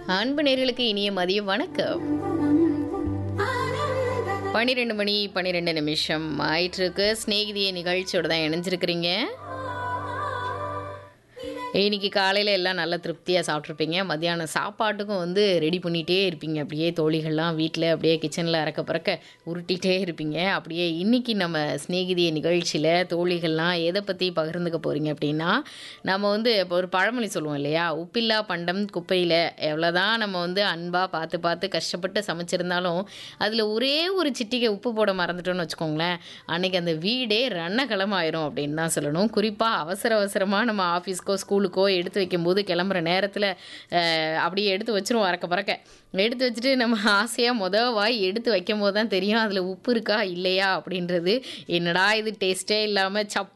அன்பு நேர்களுக்கு இனிய மதிய வணக்கம் பன்னிரெண்டு மணி பன்னிரெண்டு நிமிஷம் ஆயிட்டிருக்கு ஸ்நேகிதிய நிகழ்ச்சியோட தான் இணைஞ்சிருக்கிறீங்க இன்னைக்கு காலையில் எல்லாம் நல்ல திருப்தியாக சாப்பிட்ருப்பீங்க மத்தியானம் சாப்பாட்டுக்கும் வந்து ரெடி பண்ணிகிட்டே இருப்பீங்க அப்படியே தோழிகள்லாம் வீட்டில் அப்படியே கிச்சனில் இறக்க பிறக்க உருட்டிகிட்டே இருப்பீங்க அப்படியே இன்னைக்கு நம்ம ஸ்நேகிதிய நிகழ்ச்சியில் தோழிகள்லாம் எதை பற்றி பகிர்ந்துக்க போகிறீங்க அப்படின்னா நம்ம வந்து இப்போ ஒரு பழமொழி சொல்லுவோம் இல்லையா உப்பில்லா பண்டம் குப்பையில் எவ்வளோதான் நம்ம வந்து அன்பாக பார்த்து பார்த்து கஷ்டப்பட்டு சமைச்சிருந்தாலும் அதில் ஒரே ஒரு சிட்டிகை உப்பு போட மறந்துட்டோம்னு வச்சுக்கோங்களேன் அன்னைக்கு அந்த வீடே ரணகளமாயிரும் அப்படின்னு தான் சொல்லணும் குறிப்பாக அவசர அவசரமாக நம்ம ஆஃபீஸ்க்கோ ஸ்கூலுக்கோ எடுத்து வைக்கும்போது கிளம்புற நேரத்தில் அப்படியே எடுத்து வச்சிருவோம் அறக்க பறக்க எடுத்து வச்சுட்டு நம்ம ஆசையாக மொத வாய் எடுத்து வைக்கும் போது தான் தெரியும் அதில் உப்பு இருக்கா இல்லையா அப்படின்றது என்னடா இது டேஸ்ட்டே இல்லாமல் சப்